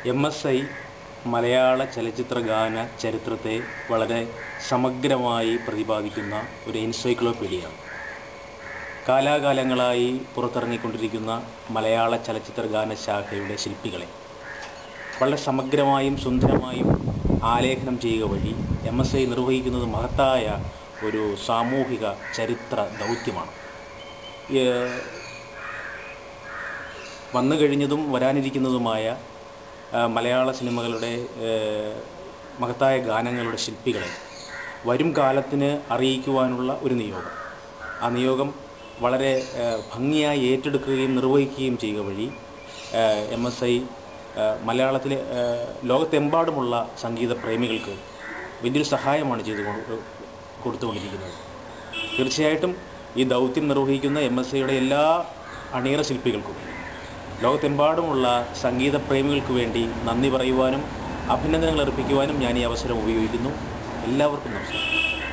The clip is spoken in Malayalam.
എം എസ് ഐ മലയാള ചലച്ചിത്ര ഗാന ചരിത്രത്തെ വളരെ സമഗ്രമായി പ്രതിപാദിക്കുന്ന ഒരു എൻസൈക്ലോപീഡിയയാണ് കാലാകാലങ്ങളായി പുറത്തിറങ്ങിക്കൊണ്ടിരിക്കുന്ന മലയാള ചലച്ചിത്ര ഗാന ശാഖയുടെ ശില്പികളെ വളരെ സമഗ്രമായും സുന്ദരമായും ആലേഖനം ചെയ്യുക വഴി എം എസ് ഐ നിർവഹിക്കുന്നത് മഹത്തായ ഒരു സാമൂഹിക ചരിത്ര ദൗത്യമാണ് ഏഹ് വന്നു കഴിഞ്ഞതും വരാനിരിക്കുന്നതുമായ ആ, മലയാള സിനിമകളുടെ ഏഹ്, മഹത്തായ ഗാനങ്ങളുടെ ശില്പികളെ വരും കാലത്തിന് അറിയിക്കുവാനുള്ള ഒരു നിയോഗം ആ നിയോഗം വളരെ ഏഹ്, ഭംഗിയായി ഏറ്റെടുക്കുകയും നിർവഹിക്കുകയും ചെയ്യുക വഴി എം എസ് ഐ മലയാളത്തിലെ ഏഹ്, ലോകത്തെമ്പാടുമുള്ള സംഗീത പ്രേമികൾക്ക് വലിയൊരു സഹായമാണ് ചെയ്തു കൊ- കൊടുത്തുകൊണ്ടിരിക്കുന്നത് തീർച്ചയായിട്ടും ഈ ദൗത്യം നിർവഹിക്കുന്ന എം എസ് ഐയുടെ എല്ലാ അണിയറ ശില്പികൾക്കും ലോകത്തെമ്പാടുമുള്ള സംഗീത പ്രേമികൾക്ക് വേണ്ടി നന്ദി പറയുവാനും അഭിനന്ദനങ്ങൾ അർപ്പിക്കുവാനും ഞാൻ ഈ അവസരം ഉപയോഗിക്കുന്നു എല്ലാവർക്കും നമസ്കാരം